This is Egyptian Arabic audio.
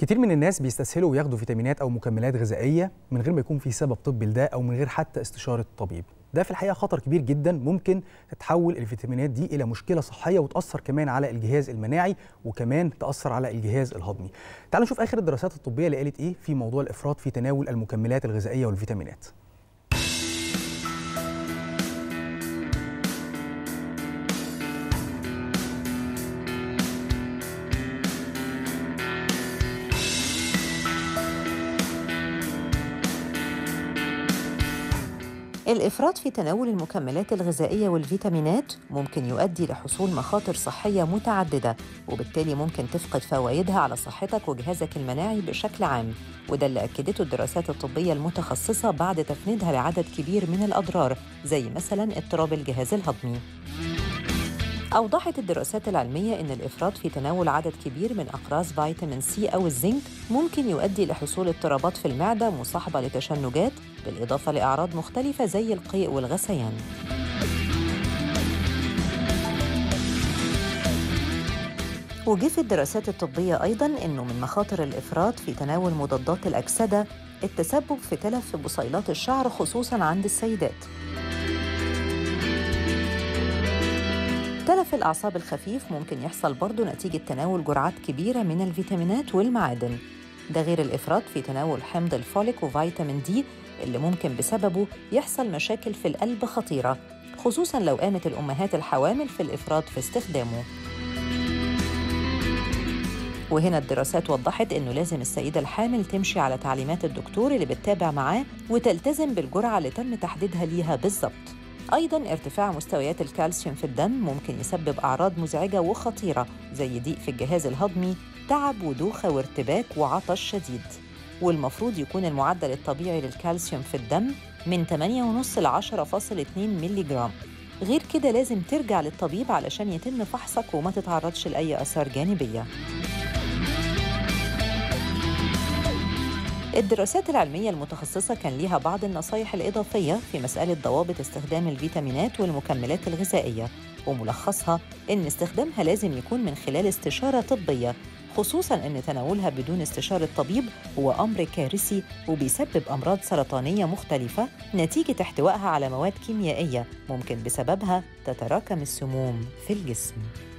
كتير من الناس بيستسهلوا وياخدوا فيتامينات او مكملات غذائيه من غير ما يكون في سبب طبي لده او من غير حتى استشاره طبيب ده في الحقيقه خطر كبير جدا ممكن تتحول الفيتامينات دي الى مشكله صحيه وتاثر كمان على الجهاز المناعي وكمان تاثر على الجهاز الهضمي تعالوا نشوف اخر الدراسات الطبيه اللي قالت ايه في موضوع الافراط في تناول المكملات الغذائيه والفيتامينات الإفراط في تناول المكملات الغذائية والفيتامينات ممكن يؤدي لحصول مخاطر صحية متعددة وبالتالي ممكن تفقد فوائدها على صحتك وجهازك المناعي بشكل عام وده اللي أكدته الدراسات الطبية المتخصصة بعد تفنيدها لعدد كبير من الأضرار زي مثلا اضطراب الجهاز الهضمي أوضحت الدراسات العلمية أن الإفراط في تناول عدد كبير من أقراص فيتامين سي أو الزنك ممكن يؤدي لحصول اضطرابات في المعدة مصاحبة لتشنجات بالإضافة لأعراض مختلفة زي القيء والغثيان. وجه في الدراسات الطبية أيضاً أنه من مخاطر الإفراط في تناول مضادات الأكسدة التسبب في تلف في بصيلات الشعر خصوصاً عند السيدات. تلف الأعصاب الخفيف ممكن يحصل برضه نتيجة تناول جرعات كبيرة من الفيتامينات والمعادن ده غير الإفراط في تناول حمض الفوليك وفيتامين دي اللي ممكن بسببه يحصل مشاكل في القلب خطيرة خصوصاً لو قامت الأمهات الحوامل في الإفراط في استخدامه وهنا الدراسات وضحت انه لازم السيده الحامل تمشي على تعليمات الدكتور اللي بتتابع معاه وتلتزم بالجرعه اللي تم تحديدها ليها بالظبط أيضاً ارتفاع مستويات الكالسيوم في الدم ممكن يسبب أعراض مزعجة وخطيرة زي ضيق في الجهاز الهضمي، تعب ودوخة وارتباك وعطش شديد. والمفروض يكون المعدل الطبيعي للكالسيوم في الدم من 8.5 ل 10.2 ملي جرام. غير كده لازم ترجع للطبيب علشان يتم فحصك وما تتعرضش لأي آثار جانبية. الدراسات العلمية المتخصصة كان ليها بعض النصايح الإضافية في مسألة ضوابط استخدام الفيتامينات والمكملات الغذائية وملخصها إن استخدامها لازم يكون من خلال استشارة طبية خصوصا أن تناولها بدون استشارة طبيب هو أمر كارثي وبيسبب أمراض سرطانية مختلفة نتيجة احتوائها على مواد كيميائية ممكن بسببها تتراكم السموم في الجسم